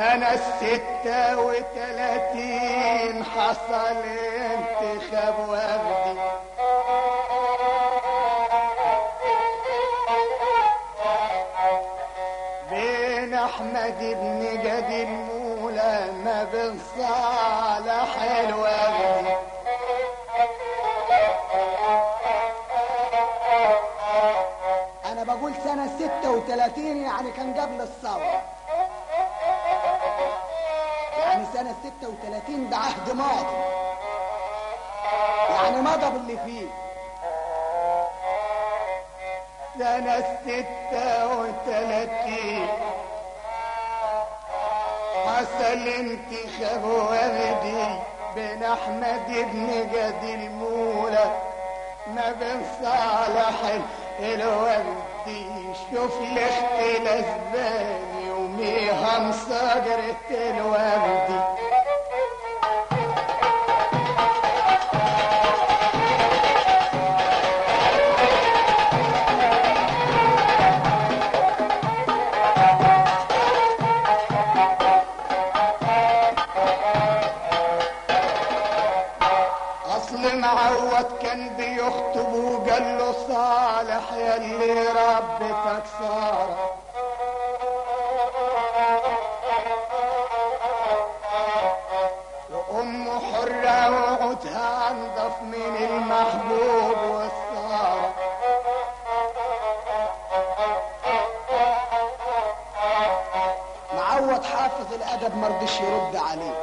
سنة ستة وتلاتين حصل انتخاب وفدي بين احمد بن جد المولى ما بين صالح الوفدي انا بقول سنة 36 يعني كان قبل الثورة يعني سنة 36 ده عهد ماضي يعني مضى باللي فيه سنة ستة وتلاتين حصل انتخاب وفدي بين احمد بن جد المولى ما بين صالح الوردي شوف الاختلاف بين يوميها مصاجرة الوردي اصل معوض كان بيخطب وقال له صالح يلي ربتك ساره وام حره وعودها انضف من المحبوب والساره معوض حافظ الادب مرضيش يرد عليه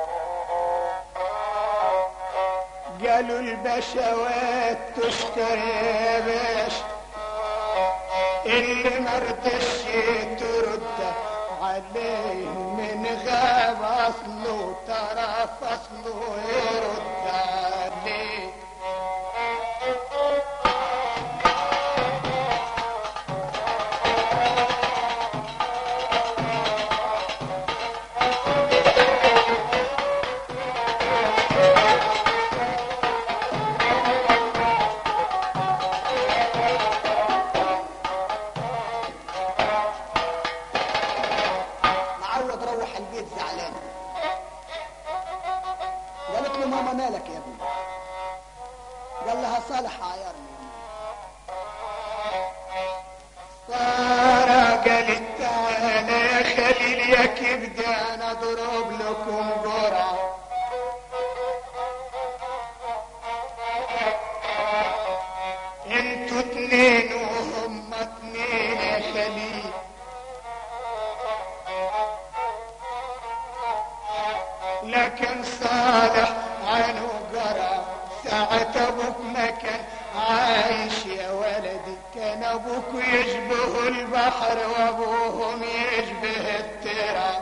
قالوا البشوات تشتري يا باشا اللي مرضش ترد عليه من غاب اصله ترى فصله يرد عليه معوض روح البيت زعلان قالت له ماما مالك يا ابني قال لها صالح عيارني سارة قالت تعالى يا خليل يا كبدة انا اضرب لكم جرعة انتوا اتنين وهم اتنين يا خليل لكن صالح عنه قرا ساعة ابوك ما كان عايش يا ولدي كان ابوك يشبه البحر وابوهم يشبه التراب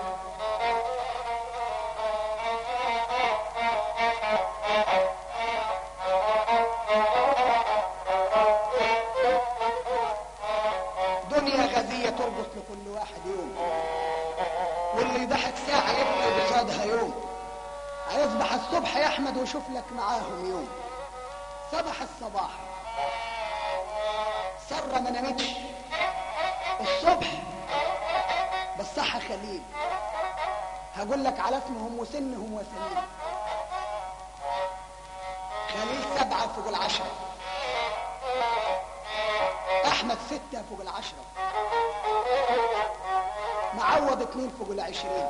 دنيا غازية تربط لكل واحد يوم واللي ضحك ساعة يبقى قصادها يوم هيصبح الصبح يا احمد وشوف لك معاهم يوم صبح الصباح سرة ما نامتش الصبح بالصحة خليل هقول لك على اسمهم وسنهم وسنين خليل سبعة فوق العشرة احمد ستة فوق العشرة معوض اتنين فوق العشرين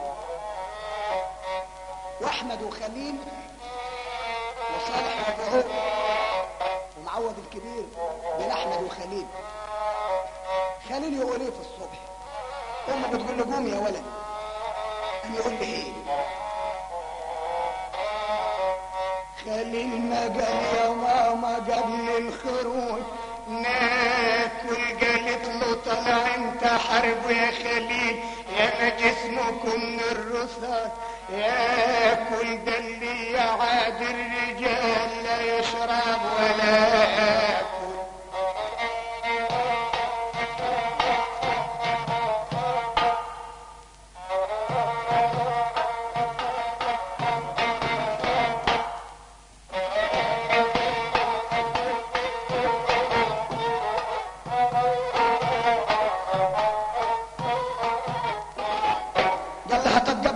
واحمد وخليل وصالح وفهو ومعوض الكبير بين احمد وخليل خليل يقول ايه في الصبح امه بتقول له قوم يا ولد قام يقول لي ايه خليل ما قال يا ماما قبل الخروج ناكل قالت له طلع انت حرب يا خليل يا ما جسمكم من الرصاص ياكل ده اللي يعاد الرجال لا يشرب ولا ياكل قال لها طب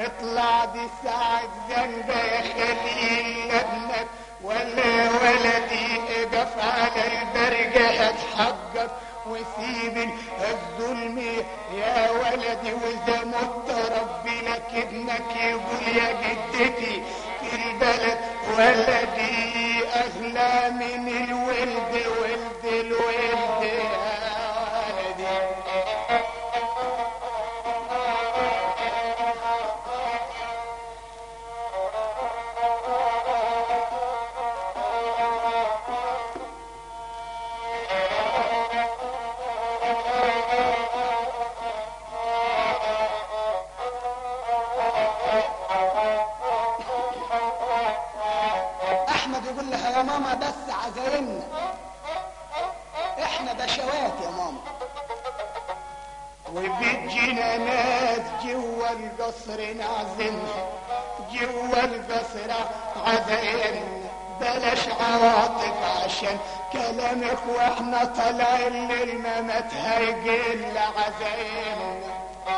اطلع دي ساعة زنبة يا خليل ابنك ولا ولدي اقف على البرجة هتحجر وسيب الظلم يا ولدي واذا مت ربي لك ابنك يقول يا جدتي في البلد ولدي اغلى من الولد ولد الولد يا ولدي احمد يقول لها يا ماما بس عزايمنا احنا بشوات يا ماما وبتجينا ناس جوا القصر نعزمها جوا القصر عزايمنا بلاش عواطف عشان كلامك واحنا طالعين للممات هيجيل عزايمنا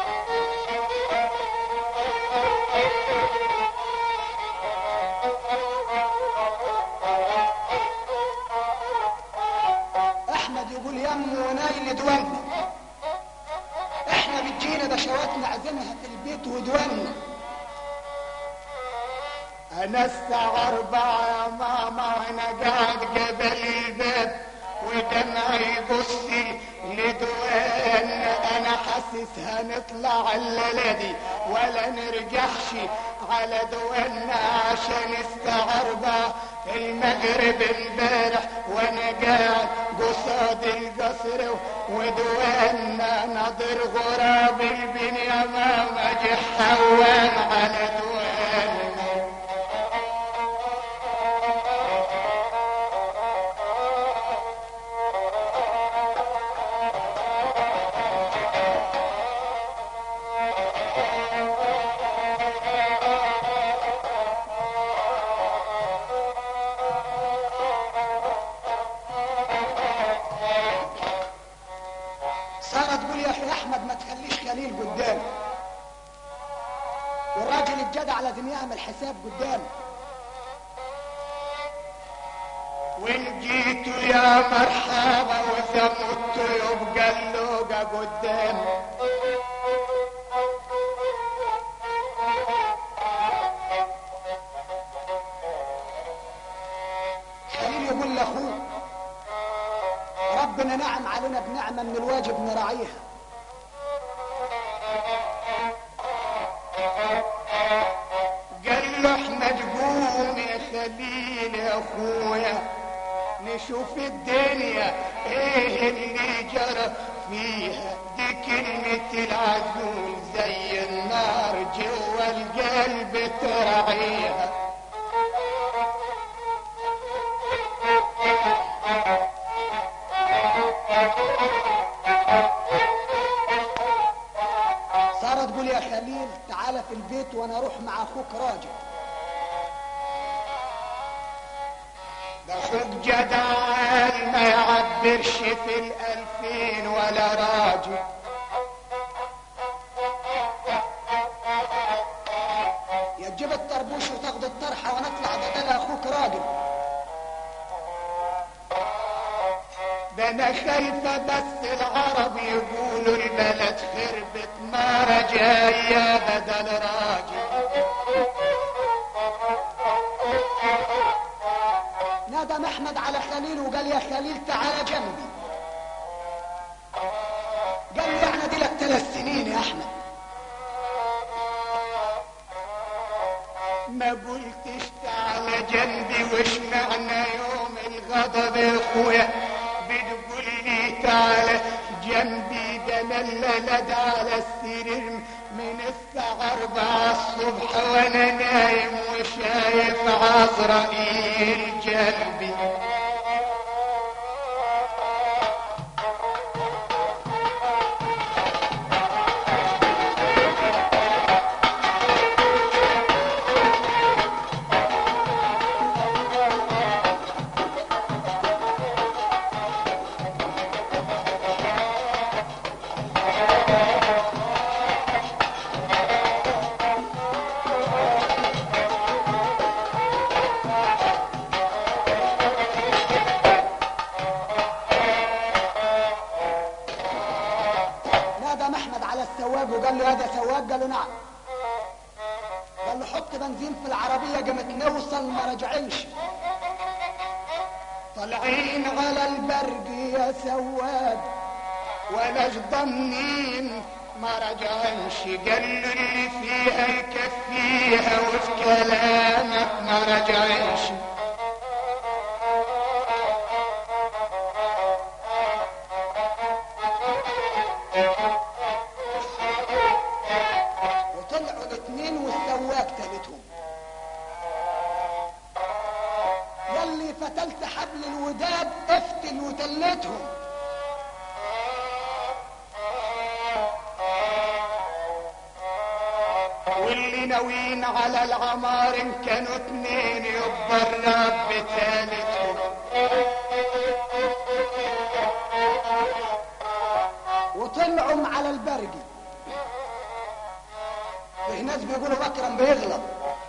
احمد يقول يم ونايل دولنا احنا بتجينا بشوات نعزمها في البيت ودولنا انا الساعة اربعة يا ماما وانا قاعد قبل الباب ودمعي يبصي لدوان انا حاسس هنطلع الليلة دي ولا نرجعش على دوانا عشان الساعة اربعة المغرب امبارح وانا قاعد قصاد القصر ودوانا ناظر غراب البن يا ماما جه حوان على دوانا سارة تقول يا اخي احمد ما تخليش خليل قدامي والراجل الجدع لازم يعمل حساب قدامي وان جيتوا يا مرحبا واذا متوا يبقى اللوقا قدامي خليل يقول لاخوه ربنا نعم علينا بنعمة من الواجب نراعيها قال له احنا تقوم يا خليل يا اخويا نشوف الدنيا ايه اللي جرى فيها دي كلمة العزول زي النار جوا القلب ترعيها سارة تقول يا خليل تعالى في البيت وانا اروح مع اخوك راجل ده اخوك جدعان ما يعبرش في الالفين ولا راجل يا تجيب الطربوش وتاخد الطرحة ونطلع بدل اخوك راجل ده انا خايفة بس العرب يقولوا البلد خربت مرة جاية بدل راجل ندم احمد على خليل وقال يا خليل تعالى جنبي قال له يعني دي لك ثلاث سنين يا احمد ما قلتش تعالى جنبي وش معنى يوم الغضب يا اخويا بتقول لي تعالى جنبي ده انا الليلة على السرير من الساعة أربعة الصبح وانا نايم وشايف عزرائيل جنبي فرجه قال له هذا سواق قال له نعم قال له حط بنزين في العربية قامت نوصل ما رجعلش طالعين على البرق يا سواق ولاش ضمنين ما رجعنش قال له اللي فيها يكفيها وفي كلامك ما رجعنش وطلعوا الاثنين والسواق تالتهم يلي فتلت حبل الوداد افتل وتلتهم واللي ناويين على العمار إن كانوا اتنين يبقى الرب تالتهم وطلعوا على البرجي في ناس بيقولوا مكرم بيغلط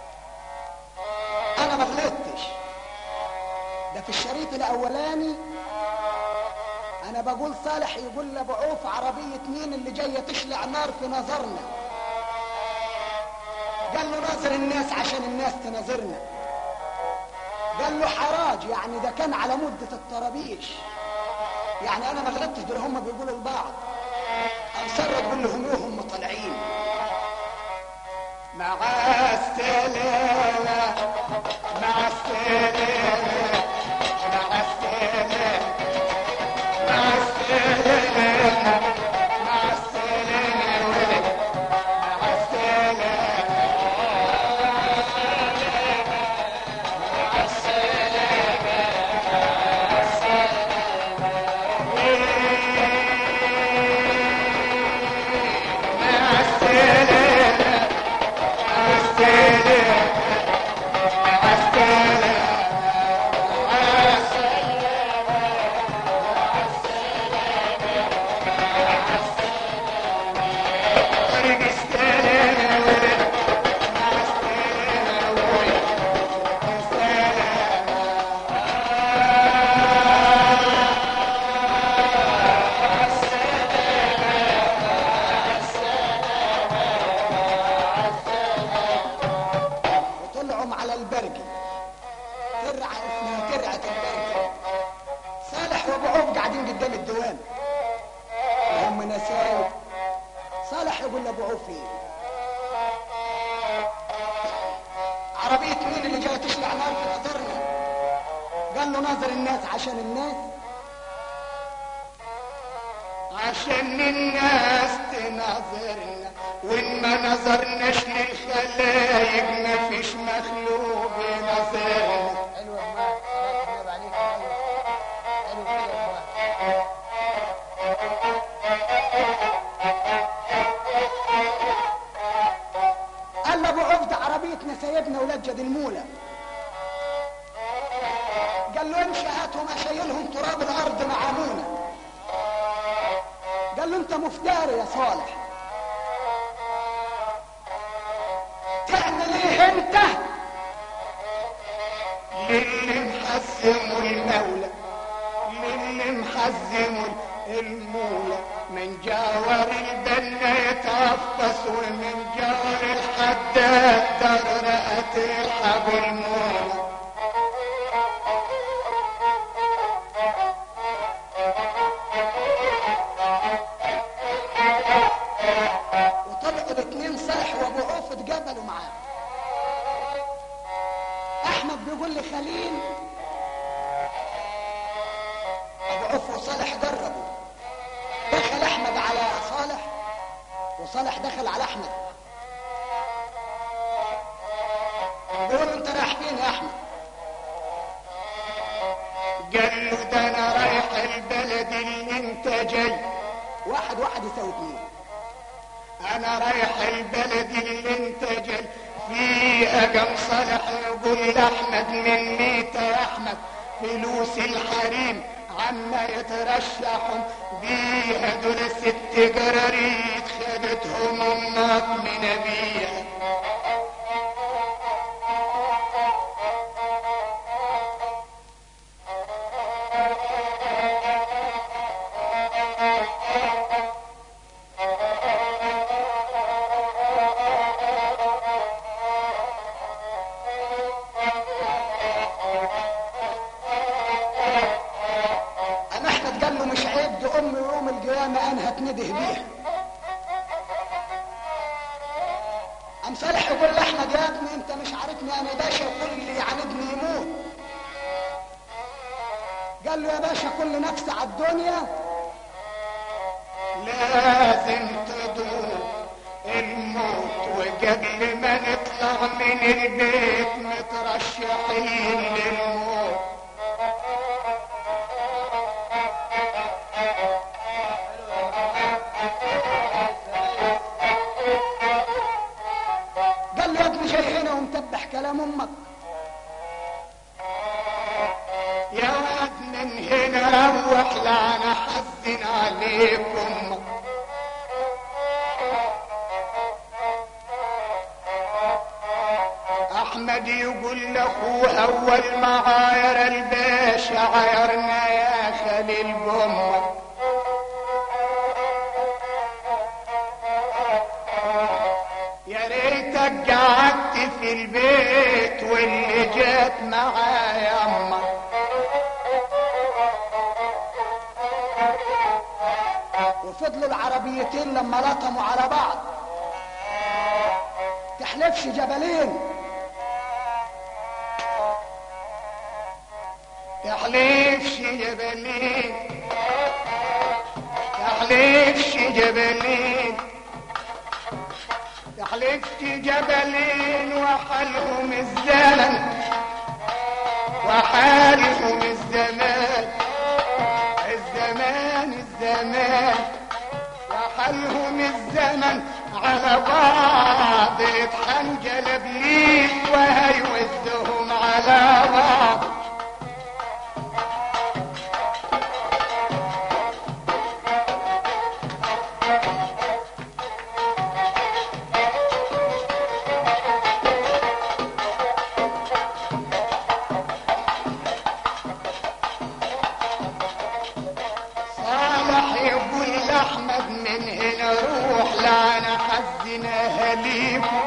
انا ما غلطتش ده في الشريط الاولاني انا بقول صالح يقول لابو عوف عربية مين اللي جاية تشلع نار في نظرنا قال له ناظر الناس عشان الناس تناظرنا قال له حراج يعني ده كان على مدة الطرابيش يعني انا ما غلطتش دول هم بيقولوا لبعض اصر تقول لهم ايه هم طالعين مع السلامة مع السلامة مع السلامة مع السلامة مع السلامة ولد مع السلامة مع السلامة مع السلامة مع السلامة مع السلامة طريق السلامة ولد مع السلامة ولد السلامة وطلعوا على البرجي ترعة اسمها ترعة البرجي صالح وابو عوف قاعدين قدام الديوان وهم نسايب صالح يقول لابو عوف ايه عربية مين اللي جاية تشلع نار في نظرنا قال له ناظر الناس عشان الناس عشان الناس تناظرنا وان ما نظرناش للخلايق ما فيش مخلوق يناظرنا حلو يا جماعة صلاة النبي عليك حلو كده يا جماعة قال له ابو عبد عربيتنا سيدنا ولاد جد المولى قال له امشي هاتهم اشيلهم تراب الارض مع منى قال له انت مفتري يا صالح تعمل ايه انت للي محزموا المولى للي محزموا المولى من جاور البنا يتعفس ومن جاور الحداد درقت الحب المولى وطلعوا الاثنين صالح وابو عوف اتقابلوا معاه احمد بيقول لي خليل ابو عوف وصالح جربوا دخل احمد على صالح وصالح دخل على احمد بيقول له انت رايح فين يا احمد قال له ده انا رايح البلد اللي انت جاي واحد واحد يساوي اثنين انا رايح البلد اللي انت جاي في اجم صالح يقول لاحمد من ميت يا احمد فلوس الحريم عما يترشحهم بيها دول ست جراريت خدتهم امك من ابيها قام صالح يقول لاحمد يا ابني انت مش عارفني انا باشا كل يعني ابني يموت قال له يا باشا كل نفس على الدنيا لازم تدوق الموت وقبل ما نطلع من البيت مترشحين للموت قال له يا ابني جاي هنا ومتبح كلام امك يا واد من هنا روح لا حزن عليكم احمد يقول لاخوه اول ما عاير الباشا عايرنا يا خليل بامك يا ريتك قعدت في البيت واللي جات معايا امك وفضلوا العربيتين لما لطموا على بعض تحلفش جبلين تحليفش جبلين تحليفش جبلين تحلفت جبلين وحالهم الزمن وحالهم الزمان الزمان الزمان وحالهم الزمن على بعض اتحنجل بليل وهيوزهم على بعض صالح يقول لاحمد من هنا روح لانا حزنا هليكم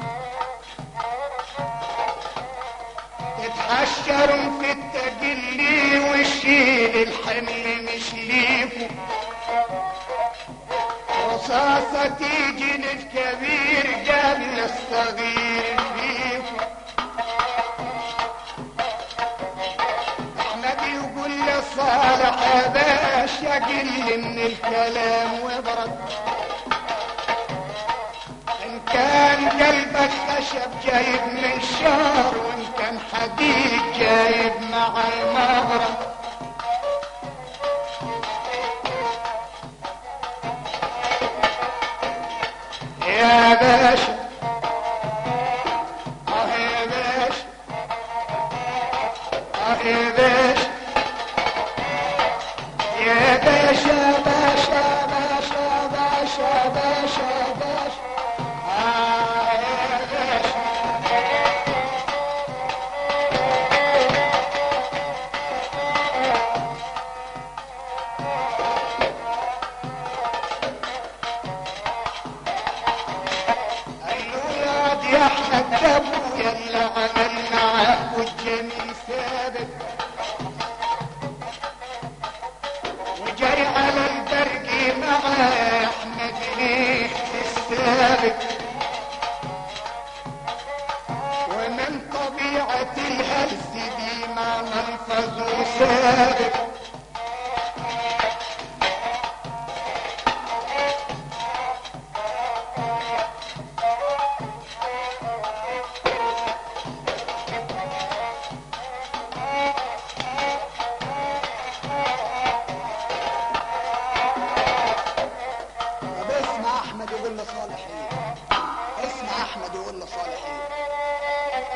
تتحشروا في التجلي وشيل الحمل مش ليكم رصاصة تيجي للكبير قبل الصغير فيكم احمد يقول لصالح يا باشا قل من الكلام وابرد ان كان قلبك خشب جايب من شهر وان كان حديد جايب مع المغرب يا باشا اه يا باشا اه يا باشا يا باشا باشا باشا باشا باشا باشا آه يا باشا الولاد يا احمد ابويا اللي عمل معاك والجميل ثابت وجاي على البرق مع احمد ليه السابق ومن طبيعة الهلس دي مع منفذ سابق طب اسمع احمد يقول لصالح ايه اسمع احمد يقول لصالح ايه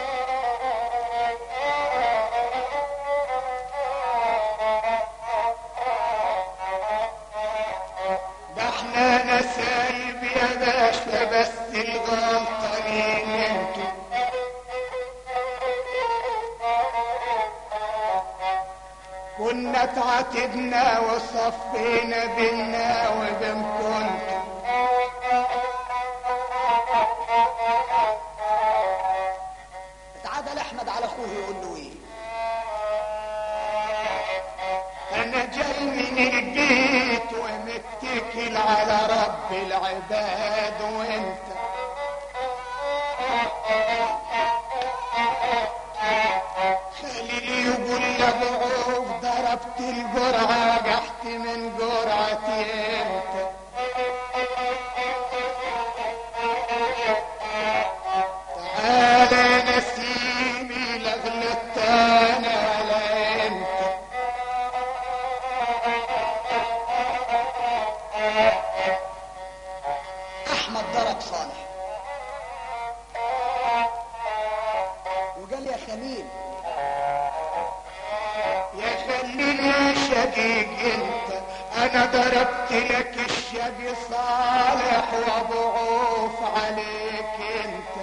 ده احنا نسايب يا باشا بس الغلطانين انتوا كنا تعاتبنا وصفينا بينا وبين كنتوا اتعدل احمد على اخوه يقول له ايه انا جاي من البيت ومتكل على رب العباد وانت الجرعة قحت من جرعتي انت تعالى نسيمي لغلت انا على انت احمد ضرب صالح وقال يا خليل يا خليني شقيق انت انا ضربت لك الشقي صالح وابعوف عليك انت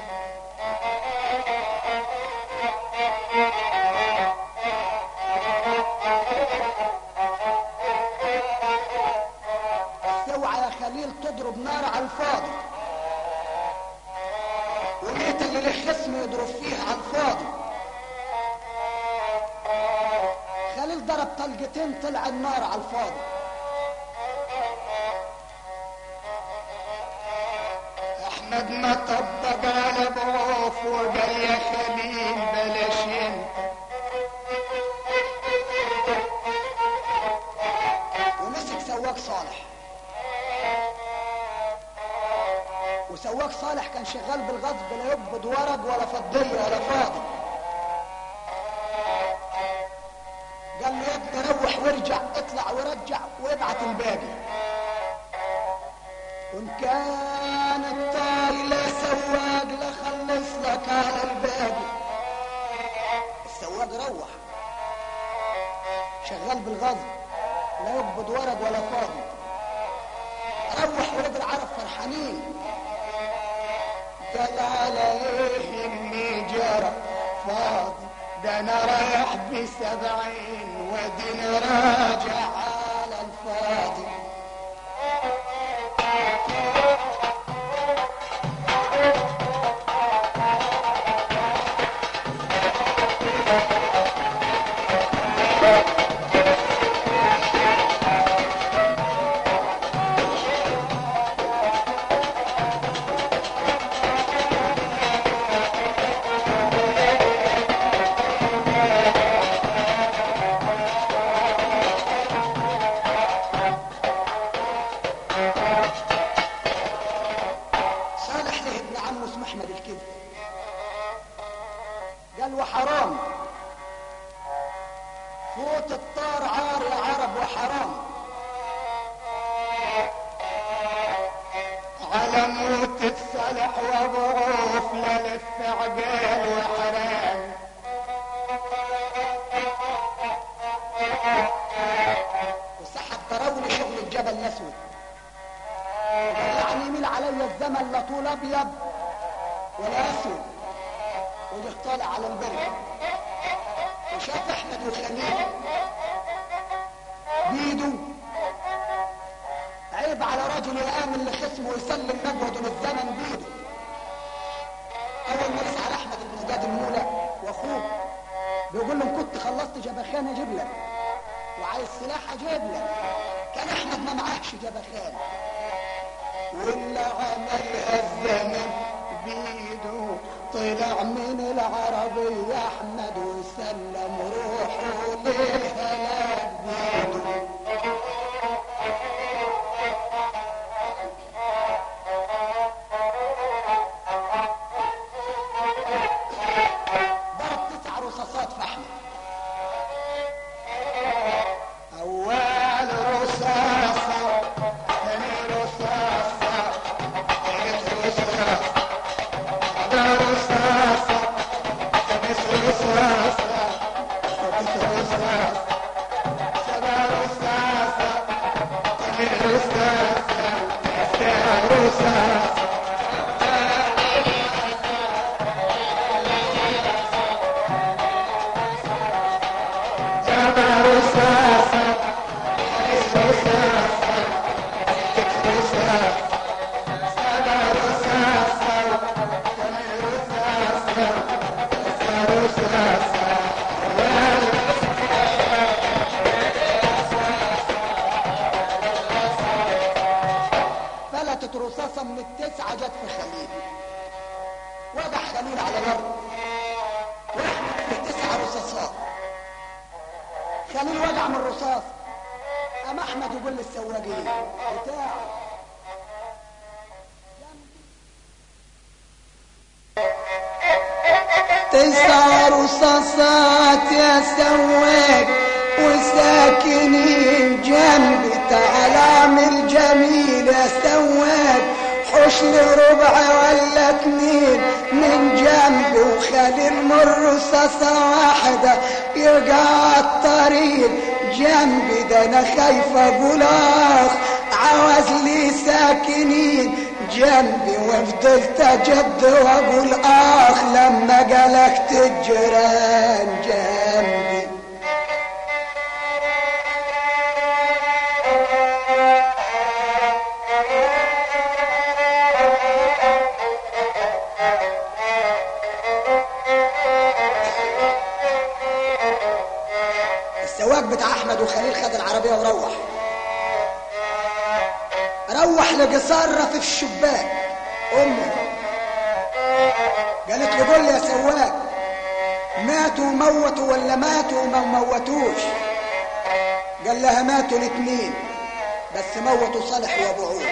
بس اوعى يا خليل تضرب نار على الفاضي وانت اللي له خصم يضرب فيه على الفاضي خليل ضرب طلقتين طلع النار على الفاضي احمد ما طبق على بعوف وقال يا خليل بلاش انت ومسك سواق صالح وسواق صالح كان شغال بالغصب لا يقبض ورق ولا فضية ولا فاضي قال له يا ابني روح وارجع اطلع ورجع وابعت الباقي وان كانت طايلة سواق لخلص لك على الباقي السواق روح شغال بالغصب لا يقبض ورق ولا فاضي روح ولاد العرب فرحانين قال عليه اني جرى فاضي ده انا رايح بسبعين ودين راجع على الفاضي صالح له ابن عمه اسمه احمد الكذب قال وحرام فوت الطار عار يا عرب وحرام على موت الصلح وابعوف لا لف عقال وحرام وسحب تراولي شغل الجبل الاسود قال يعني يميل علي الزمن لا طول ابيض ولا اسود وجه طالع على البر وشاف احمد وخليل بيده عيب على رجل يامن لخصمه ويسلم مجهده للزمن بيده اول ما يسال احمد بن زياد المولى واخوه بيقول له إن كنت خلصت جبخان اجيب لك وعايز سلاح اجيب لك كان احمد ما معاهش جبخان واللي عملها الزمن بيده طلع من العربية احمد وسلم روحه للهلاك بيده ضرب تسع رصاصات في احمد أول رصاصة ثاني رصاصة ثالث رصاصة رابع رصاصة خامس رصاصة سادس رصاصة سبع رصاصة ثامن رصاصة تاسع رصاصة سبع رصاصة خامس رصاصة ست رصاصة سبع رصاصة ثمان رصاصة تسع رصاصة فلتت رصاصة من التسعة جت في خليل وقع خليل على الأرض واحمد في تسع رصاصات خليل وقع من الرصاص قام احمد يقول للسواقين بتاعه تسع رصاصات يا سواق وساكنين جنبي تعال اعمل جميل يا سواق حوش لي ربع ولا اتنين من جنبي وخلي المر رصاصة واحدة يرجع الطريق جنبي ده انا خايف اقول اخ عاوز لي ساكنين جنبي وفضلت اجد واقول اخ لما جلكت الجيران جنبي السواق بتاع احمد وخليل خد العربيه وروح روح لقصارة في الشباك امه قالت له قول لي يا سواق ماتوا وموتوا ولا ماتوا وما موتوش قال لها ماتوا الاثنين بس موتوا صالح وابو عود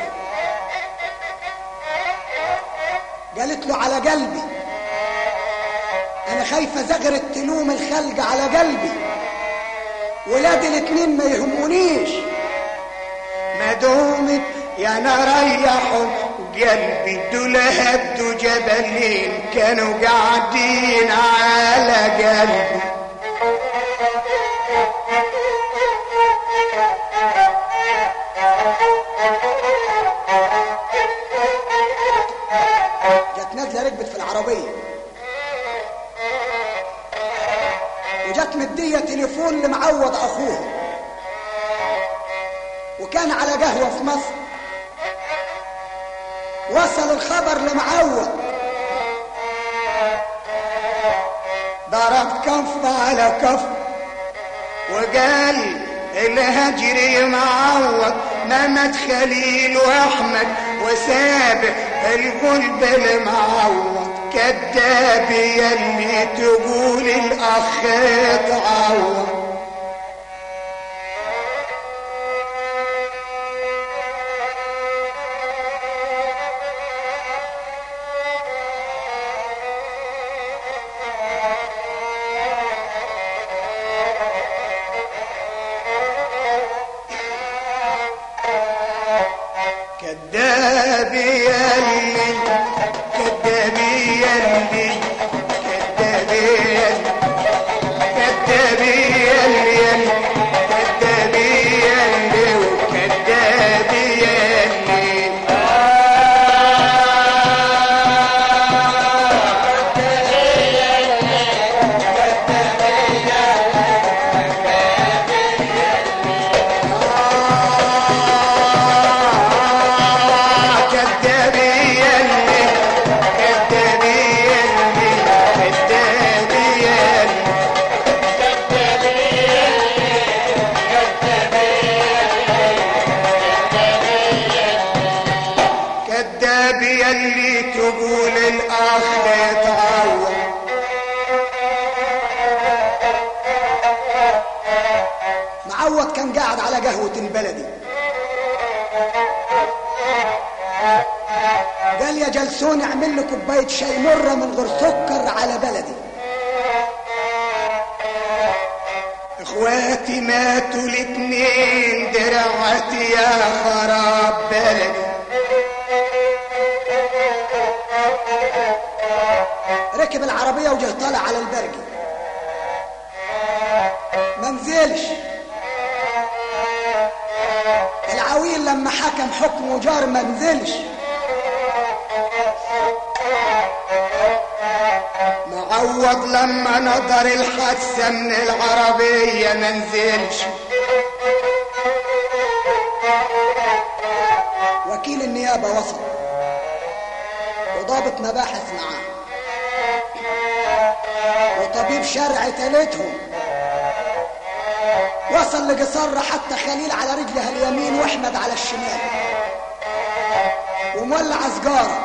قالت له على قلبي انا خايفه زغرة تلوم الخلق على قلبي ولاد الاثنين ما يهمونيش ما دومت يا انا ريحوا قلبي دول هدوا جبلين كانوا قاعدين على قلبي جت نازله ركبت في العربيه وجت مديه تليفون لمعوض اخوها وكان على قهوه في مصر وصل الخبر لمعوض ضرب كف على كف وقال الهجري معوض ممت خليل واحمد وسابق القلب المعوض كذاب يلي تقول الاخ اتعوض كذاب يلي كذاب يلي كذاب يلي كذاب يلي كذاب يلي وكذاب يلي كذاب يلي كذاب يلي كذاب يلي كذاب يلي تقول الاخ يتعوض معوض كان قاعد على قهوة البلدي قال يا جلسون اعمل لي كوباية شاي مرة من غير سكر على بلدي اخواتي ماتوا الاتنين درعتي يا خراب بلدي ركب العربية وجه طالع على البرجي ما نزلش العويل لما حكم حكمه جار ما نزلش معوض لما نظر الحادثة من العربية منزلش وكيل النيابة وصل وضابط مباحث معاه وطبيب شرع تالتهم وصل لقصر حتى خليل على رجلها اليمين واحمد على الشمال ومولع سجارة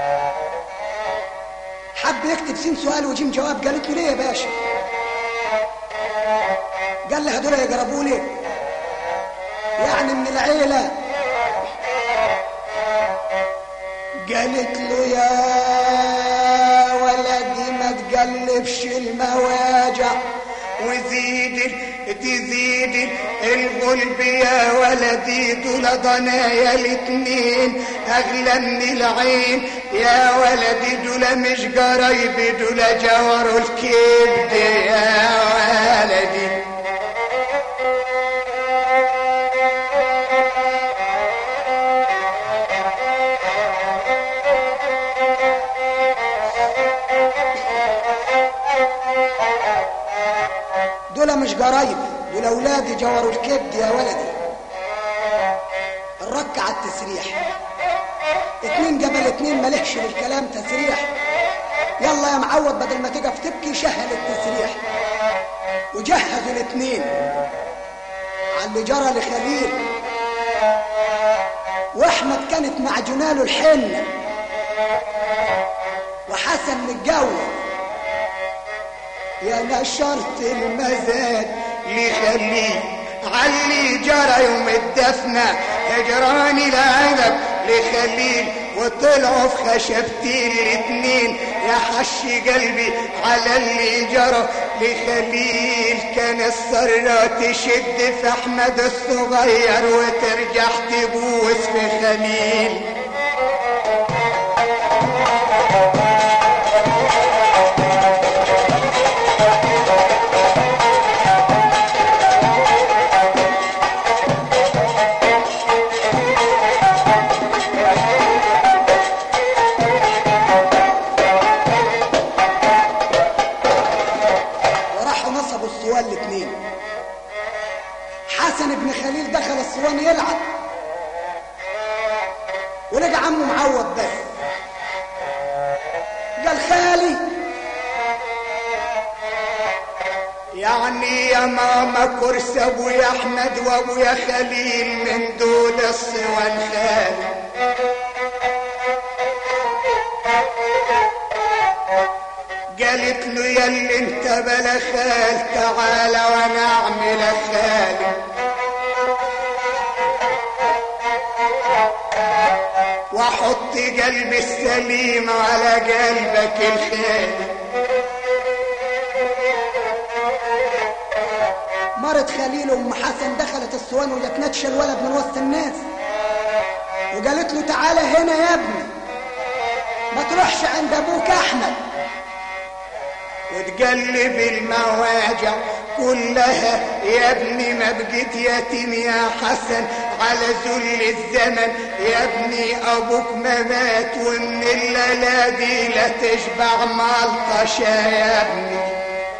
حب يكتب سين سؤال وجيم جواب قالت له ليه يا باشا قال لها دول يجربوا لي يعني من العيلة قالت له يا ولدي ما تقلبش المواجع وزيد تزيد القلب يا ولدي دول ضنايا الاتنين اغلى من العين يا ولدي دول مش قرايبي دول جوار الكبد يا ولدي دول مش قرايبي دول اولادي جوروا الكبد يا ولدي الرك على التسريح اتنين جبل اتنين ملحش بالكلام تسريح يلا يا معوض بدل ما تقف تبكي شهل التسريح وجهز الاتنين على اللي جرى لخليل واحمد كانت مع جناله الحنه وحسن متجوز يا نشرت المزاد لخليه علي جرى يوم الدفنة هجراني العنب لخليل وطلعوا في خشبتي الاتنين يا حش قلبي على اللي جرى لخليل كان السرة تشد في احمد الصغير وترجع تبوس في خليل وراحوا نصبوا الصوان الاتنين حسن بن خليل دخل الصوان يلعب ولقى عمه معوض بس قال خالي يعني يا ماما كرس ابويا احمد وابويا خليل من دول الصوان خالي قالت له يا اللي انت بلا خال تعالى وانا اعمل خالي واحط قلبي السليم على قلبك الخالي مرت خليل ام حسن دخلت الصوان وجت نتش الولد من وسط الناس وقالت له تعالى هنا يا ابني ما تروحش عند ابوك احمد وتقلب المواجع كلها يا ابني ما بقيت يتيم يا حسن على ذل الزمن يا ابني ابوك ما مات ومن الليله دي لا تشبع ملطشه يا ابني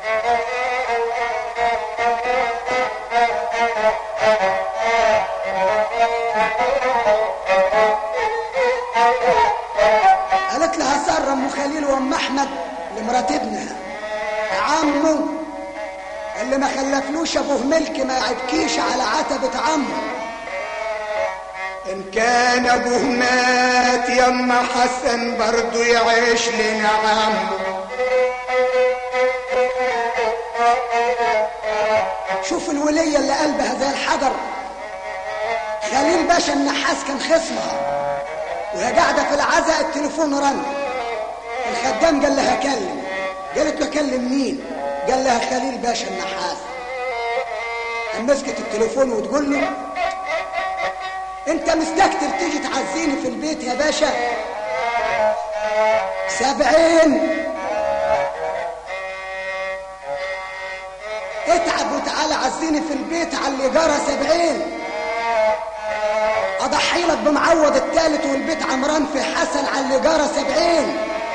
قالت لها سارة ام خليل وام احمد لمرات ابنها عمه اللي ما خلفلوش ابوه ملك ما يعبكيش على عتبة عمه ان كان ابوه مات يما حسن برضو يعيش لنا عمه شوف الولية اللي قلبها زي الحجر خليل باشا النحاس كان خصمها وهي قاعدة في العزاء التليفون رن الخدام قال لها كلم قالت له كلم مين قال لها خليل باشا النحاس قام مسكت التليفون وتقول له انت مستكتر تيجي تعزيني في البيت يا باشا سبعين اتعب وتعالى عزيني في البيت على اللي جرى سبعين اضحي لك بمعوض التالت والبيت عمران في حسن على اللي جرى سبعين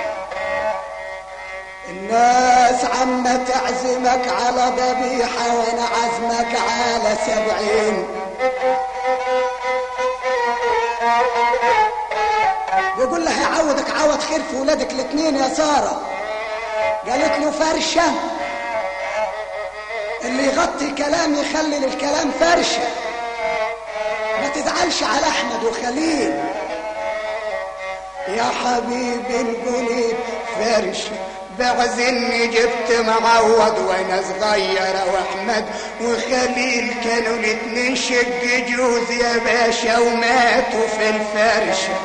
الناس عم تعزمك على ذبيحة وانا عزمك على سبعين يقول لها يعوضك عوض خير في ولادك الاتنين يا سارة قالت له فرشة اللي يغطي كلام يخلي للكلام فرشة ما تزعلش على احمد وخليل يا حبيبي القليب فرشة بعزني جبت معوض وانا صغير واحمد وخليل كانوا الاتنين شق جوز يا باشا وماتوا في الفرشه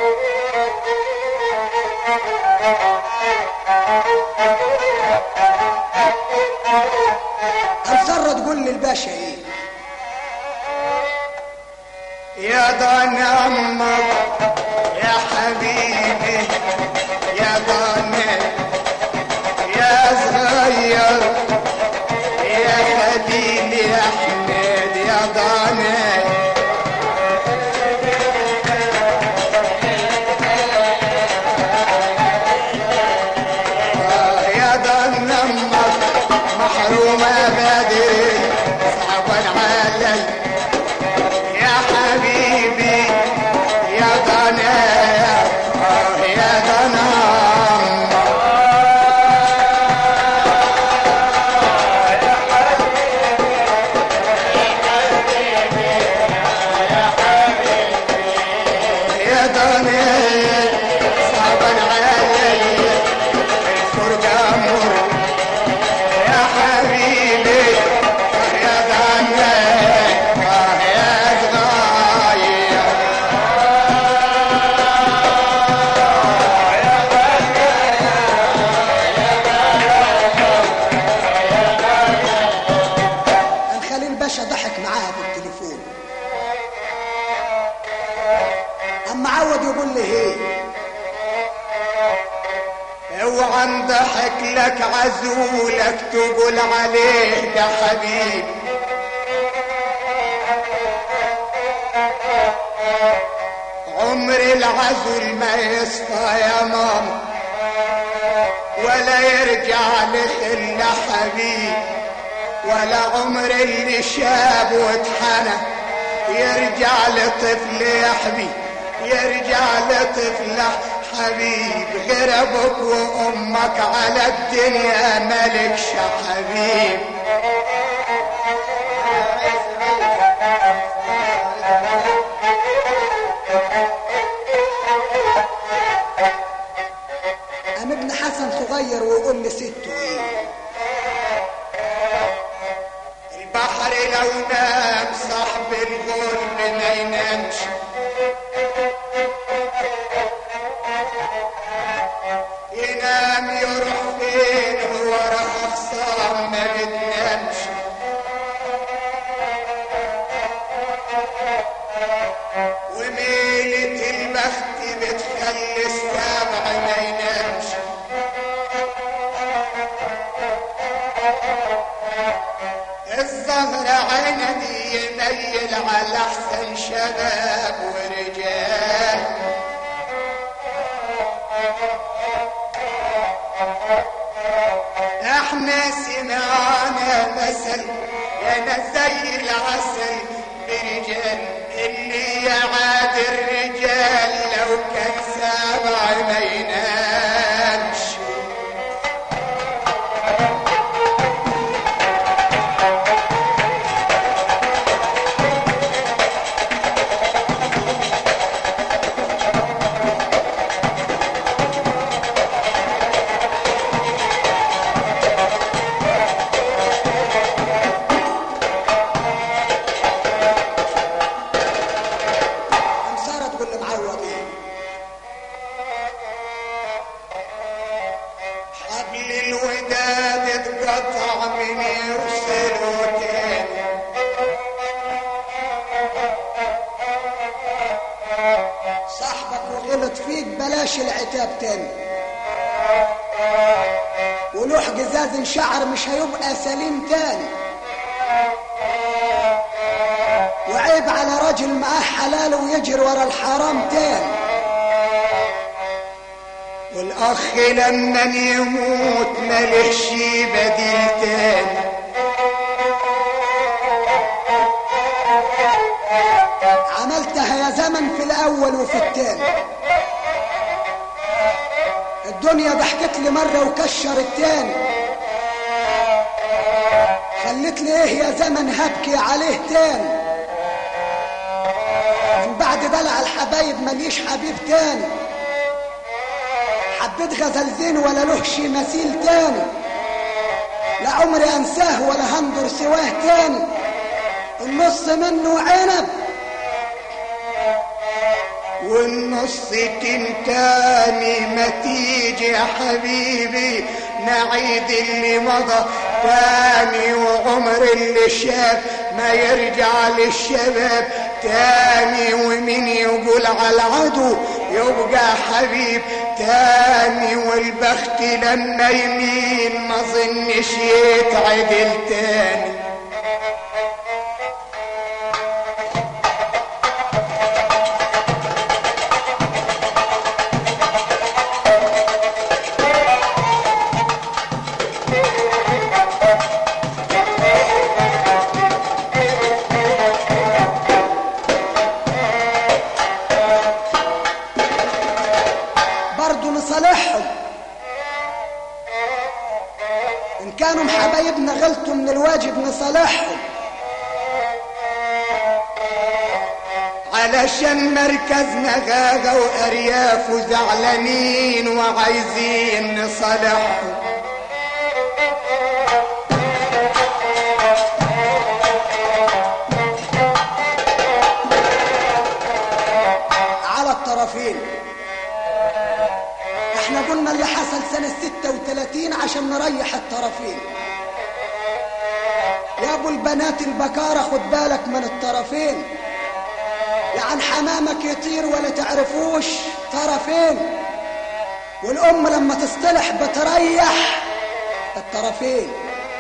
هتصر تقول للباشا ايه يا ضن امك يا حبيبي يا ضن يا صغير يا خليل يا احمد يا ضن آه يا ضن امك محرومه بدري صعبا علي يا حبيبي يا ضنايا آه يا ضنام يا ضنايا صعبا علي الفرقة مر يا حبيبي آه يا ضنايا آه يا صغير الخليل باشا ضحك معاها بالتليفون اما عود يقول لي ايه اوعى انضحك لك عزولك تقول عليه ده حبيب عمر العزل ما يصفى يا ماما ولا يرجع لخل حبيب ولا عمر اللي شاب واتحنى يرجع لطفل يحبي يرجع لطفل حبيب غير ابوك وامك على الدنيا ملكش حبيب قام ابن حسن صغير ويقول لسته ايه البحر لو نام صاحب الغرب ما ينامش ينام يروح فين ورا خصام ما بتنامش وميلة البخت بتخلي السبع ما ينامش الزهر عندي يميل على احسن شباب ورجال احنا سمعنا مثل يا زي العسل برجال اللي يعاد الرجال لو كان سبع ما ينامش قام ساره تقول لمعوض ايه حبل الوداد اتقطع من يرسله تاني صاحبك وغلط فيك بلاش العتاب تاني ولوح جزاز شعر مش هيبقى سليم تاني وعيب على راجل معاه حلال ويجري ورا الحرام تاني والاخ لما يموت ملهش بديل تاني عملتها يا زمن في الاول وفي التاني الدنيا ضحكت لي مرة وكشر التاني خلت لي ايه يا زمن هبكي عليه تاني من بعد دلع الحبايب مليش حبيب تاني عبيت غزل زين ولا له شي مثيل تاني لا عمري انساه ولا هنظر سواه تاني النص منه عنب والنص تاني ما تيجي يا حبيبي نعيد اللي مضى تاني وعمر اللي شاف ما يرجع للشباب تاني ومين يقول على العدو يبقى حبيب تاني والبخت لما يميل ما ظنش يتعدل تاني برضو نصالحهم ان كانوا حبايبنا غلطوا من الواجب نصالحهم علشان مركزنا غاغا وارياف وزعلانين وعايزين نصالحهم على الطرفين احنا قلنا اللي حصل سنة 36 عشان نريح الطرفين يا ابو البنات البكارة خد بالك من الطرفين لعن حمامك يطير ولا تعرفوش طرفين والام لما تصطلح بتريح الطرفين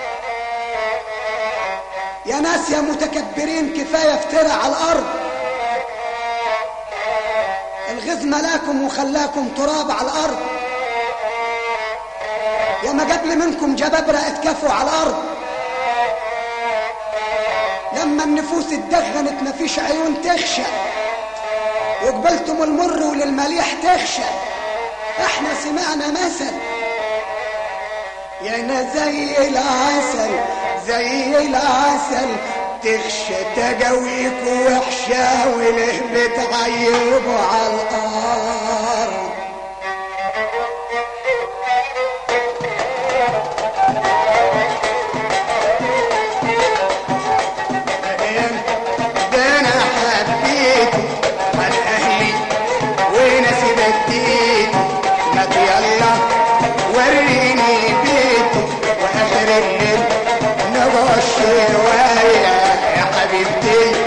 يا ناس يا متكبرين كفاية افترى على الارض الغز ملاكم وخلاكم تراب على الارض يا ما قبل منكم جبابرة اتكفوا على الارض لما النفوس اتدغنت مفيش عيون تخشى وقبلتم المر وللمليح تخشى احنا سمعنا مثل يا انا زي العسل زي العسل تخشى تجاويك وحشة وله بتعيبوا على الارض ده انا حبيته عن اهلي وناسي بديته ما يلا وريني بيتي واخر الليل نغش شويه يا حبيبتي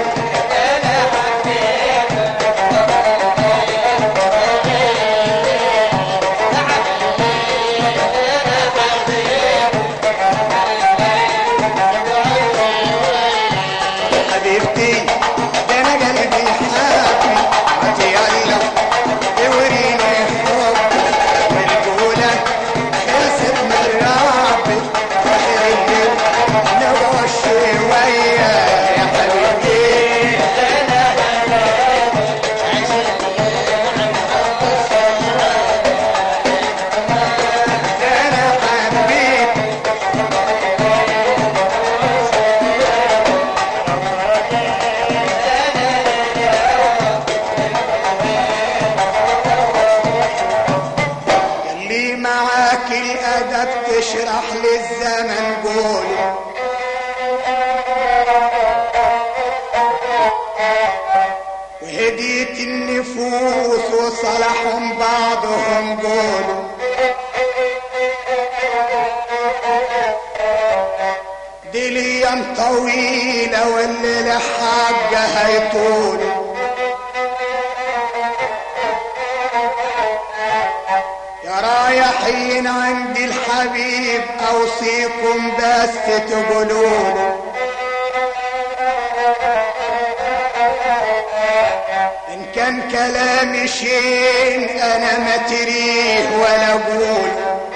حبيبتي ده انا قلبي حافي ما يلا وريني حبي والجولة خلصت من رابط اخر الليل نغش شويه يا حبيبتي ده انا حبيت اللي معاك الادب تشرح للزمن قولي وهديت النفوس وصلحهم بعضهم قولوا دي الايام طويله والليله حاجه هيطولوا يا رايحين عند الحبيب اوصيكم بس تقولوا ان كان كلامي شين انا ما تريه ولا اقول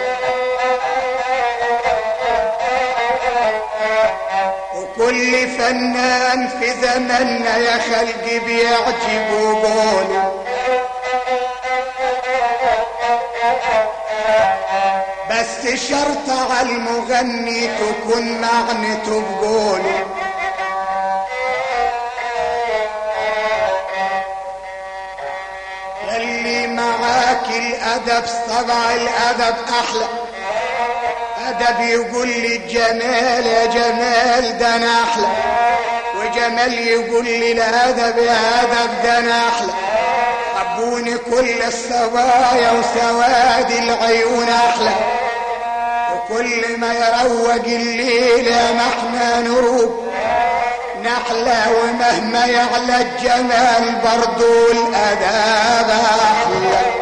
وكل فنان في زمننا يا خلقي بيعجب وقوله بس شرط على المغني تكون معنته بقوله يلي معاك الادب سبع الادب احلى ادب يقول لي الجمال يا جمال ده انا احلى وجمال يقول لي الادب يا ادب ده انا احلى حبوني كل الصبايا وسواد العيون احلى وكل ما يروق الليل يا ما احنا نروق نحلى ومهما يعلى الجمال برضو الاداب احلى